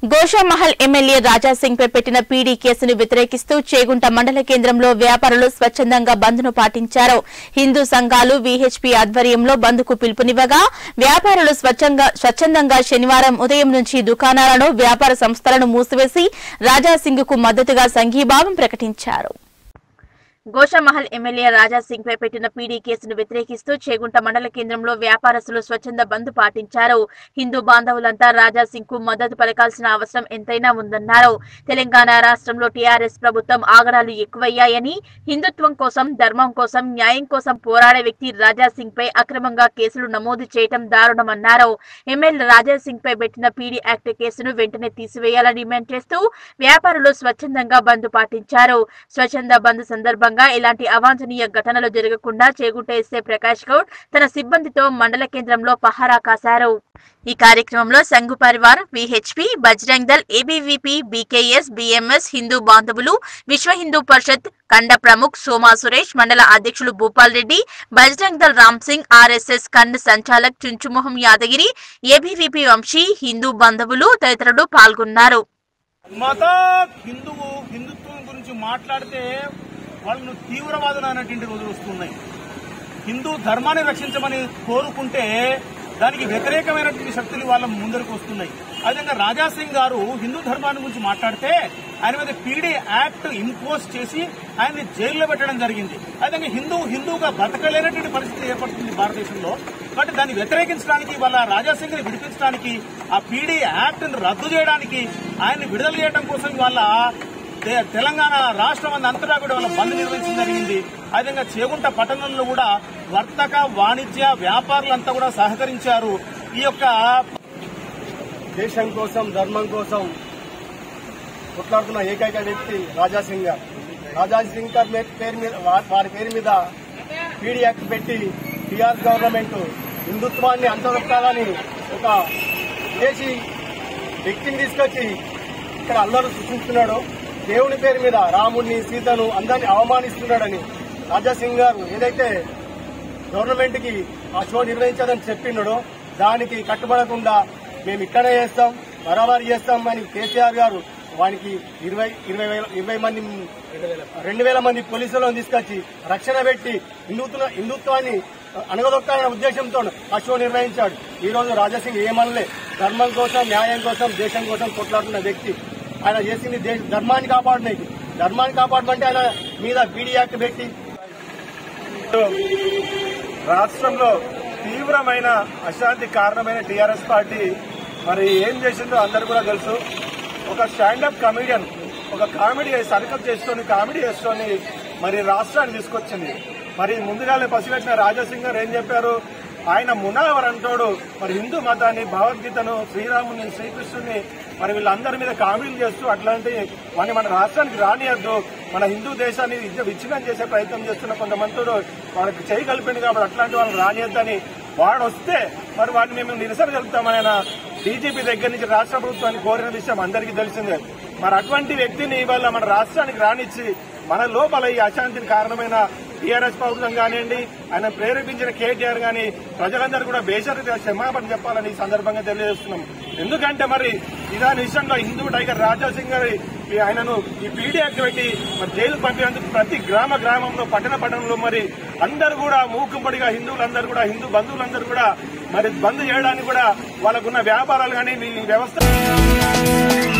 Goshamahal MLA Raja Singh పై పెట్టిన PD కేసును వ్యతిరేకిస్తూ చేగుంట మండల కేంద్రంలో వ్యాపారులు స్వచ్ఛందంగా బంద్ను పాటించారు హిందూ సంఘాలు వీహెచ్పీ ఆధ్వర్యంలో బంద్కు పిలుపునివ్వగా వ్యాపారులు స్వచ్ఛంగా స్వచ్ఛందంగా శనివారం ఉదయం నుంచి దుకాణాలను వ్యాపార సంస్థలను మూసివేసి రాజాసింగ్ కు మద్దతుగా సంఘీభావం ప్రకటించారు గోషామహల్ ఎమ్మెల్యే రాజా సింగ్ పై పెట్టిన పీడీ కేసును వ్యతిరేకిస్తూ చేగుంట మండల కేంద్రంలో వ్యాపారస్తులు స్వచ్ఛంద బంద్ పాటించారు హిందూ బాంధవులంతా రాజా సింగ్ కు మద్దతు పలకాల్సిన అవసరం ఎంతైనా ఉందన్నారు తెలంగాణ రాష్ట్రంలో టీఆర్ఎస్ ప్రభుత్వం ఆగడాలు ఎక్కువయ్యాయని హిందుత్వం కోసం ధర్మం కోసం న్యాయం కోసం పోరాడే వ్యక్తి రాజా సింగ్ పై అక్రమంగా కేసులు నమోదు చేయటం దారుణమన్నారు ఎమ్మెల్యే రాజా సింగ్ పై పెట్టిన పీడీ యాక్ట్ కేసును వెంటనే తీసివేయాలని డిమాండ్ చేస్తూ వ్యాపారులు స్వచ్ఛందంగా బంద్ పాటించారు స్వచ్ఛంద బంద్ సందర్భంగా ఇలాంటి అవాంఛనీయ ఘటనలు జరగకుండా చేగుంట ఎస్ఏ ప్రకాష్ గౌడ్ తన సిబ్బందితో మండల కేంద్రంలో పహారా కాశారు ఈ కార్యక్రమంలో Sangh Parivar VHP Bajrang Dal ABVP BKS BMS Hindu బాంధవులు విశ్వ హిందూ పరిషత్ కండ ప్రముఖ్ సోమా సురేష్ మండల అధ్యక్షులు భూపాల్ రెడ్డి బజరంగ్ దల్ రామ్ సింగ్ ఆర్ఎస్ఎస్ కండ్ సంచాలక్ చుంచుమొహం యాదగిరి ఏబీవీపీ వంశీ హిందూ బంధువులు తదితరులు పాల్గొన్నారు మత హిందువు హిందుత్వం గురించి మాట్లాడితే వాళ్ళను తీవ్రవాదులు అనేటువంటి రోజులు వస్తున్నాయి హిందూ ధర్మాన్ని రక్షించమని కోరుకుంటే దానికి వ్యతిరేకమైనటువంటి శక్తులు వాళ్ళ ముందరకు వస్తున్నాయి అదేవిధంగా రాజా సింగ్ గారు హిందూ ధర్మాన్ని గురించి మాట్లాడితే ఆయన మీద పీడీ యాక్ట్ ఇంపోజ్ చేసి ఆయన్ని జైల్లో పెట్టడం జరిగింది అదేవిధంగా హిందూ హిందూగా బతకలేనటువంటి పరిస్థితి ఏర్పడుతుంది భారతదేశంలో కాబట్టి దాన్ని వ్యతిరేకించడానికి వాళ్ళ రాజా సింగ్ ని విడిపించడానికి ఆ పీడీ యాక్ట్ ను రద్దు చేయడానికి ఆయన్ని విడుదల చేయడం కోసం వాళ్ళ తె- తెలంగాణ రాష్ట్రం అంతా అంతటా కూడా వాళ్ళ బంద్ నిర్వహించడం జరిగింది అదేవిధంగా చేగుంట పట్టణంలో కూడా వర్తక వాణిజ్య వ్యాపారులంతా కూడా సహకరించారు ఈ యొక్క దేశం కోసం ధర్మం కోసం కొట్లాడుతున్న ఏకైక వ్యక్తి రాజా సింగ్ గారు రాజా సింగ్ గారి మే- పేరు మీద వా- వారి పేరు మీద పీడీ యాక్ట్ పెట్టి టీఆర్ గవర్నమెంట్ హిందుత్వాన్ని అంతగొట్టాలని ఒక విదేశీ వ్యక్తిని తీసుకొచ్చి ఇక్కడ అల్లరు సృష్టిస్తున్నాడు దేవుని పేరు మీద రాముడిని సీతను అందరిని అవమానిస్తున్నాడని రాజా సింగ్ గారు ఏదైతే గవర్నమెంట్ కి ఆ షో నిర్వహించాలని చెప్పినాడో దానికి కట్టుబడకుండా మేము ఇక్కడే చేస్తాం బరాబరి చేస్తాం అని కేసీఆర్ గారు వానికి ఇరవై ఇరవై వేల ఇరవై మంది రెండు వేల మంది పోలీసులను తీసుకొచ్చి రక్షణ పెట్టి హిందుత్వ హిందుత్వాన్ని అణగదొక్కాలనే ఉద్దేశంతో ఆ షో నిర్వహించాడు ఈ రోజు రాజాసింగ్ ఏమనలే ధర్మం కోసం న్యాయం కోసం దేశం కోసం కొట్లాడుతున్న వ్యక్తి ఆయన చేసింది దేశ ధర్మాన్ని కాపాడడానికి ధర్మాన్ని కాపాడమంటే ఆయన మీద పీడీ యాక్ట్ పెట్టి రాష్ట్రంలో తీవ్రమైన అశాంతి కారణమైన టీఆర్ఎస్ పార్టీ మరి ఏం చేసిందో అందరు కూడా తెలుసు ఒక స్టాండప్ కమెడియన్ ఒక కామెడీ సర్కప్ చేసుకొని కామెడీ చేసుకొని మరి రాష్ట్రాన్ని తీసుకొచ్చింది మరి ముందుగానే పసిగట్టిన రాజాసింగ్ గారు ఏం చెప్పారు ఆయన మునావర్ అంటాడు మరి హిందూ మతాన్ని భగవద్గీతను శ్రీరాముని శ్రీకృష్ణుని మరి వీళ్ళందరి మీద కామెడీలు చేస్తూ అట్లాంటి వాడిని మన రాష్ట్రానికి రానియద్దు మన హిందూ దేశాన్ని విద్య విచ్ఛిన్నం చేసే ప్రయత్నం చేస్తున్న కొంతమంది వాళ్ళకి చేయి కలిపింది కాబట్టి అట్లాంటి వాళ్ళని రానియద్దని వాడు వస్తే మరి వాడిని మేము నిరసన జరుపుతామని ఆయన డీజీపీ దగ్గర నుంచి రాష్ట్ర ప్రభుత్వాన్ని కోరిన విషయం అందరికీ తెలిసిందే మరి అటువంటి వ్యక్తిని ఇవాళ మన రాష్ట్రానికి రానిచ్చి మన లోపల ఈ అశాంతికి కారణమైన టీఆర్ఎస్ ప్రభుత్వం కానివ్వండి ఆయన ప్రేరేపించిన కేటీఆర్ గాని ప్రజలందరూ కూడా బేషరతుగా క్షమాపణ చెప్పాలని ఈ సందర్భంగా తెలియజేస్తున్నాం ఎందుకంటే మరి ఇదాని విషయంలో హిందూ టైగర్ రాజా సింగ్ గారి ఈ ఆయనను ఈ పీడీ యాక్ట్ పెట్టి మరి జైలు పంపినందుకు ప్రతి గ్రామ గ్రామంలో పట్టణ పట్టణంలో మరి అందరూ కూడా మూకుంపడిగా హిందువులందరూ కూడా హిందూ బంధువులందరూ కూడా మరి బంద్ చేయడానికి కూడా వాళ్ళకున్న వ్యాపారాలు కానీ ఈ వ్యవస్థ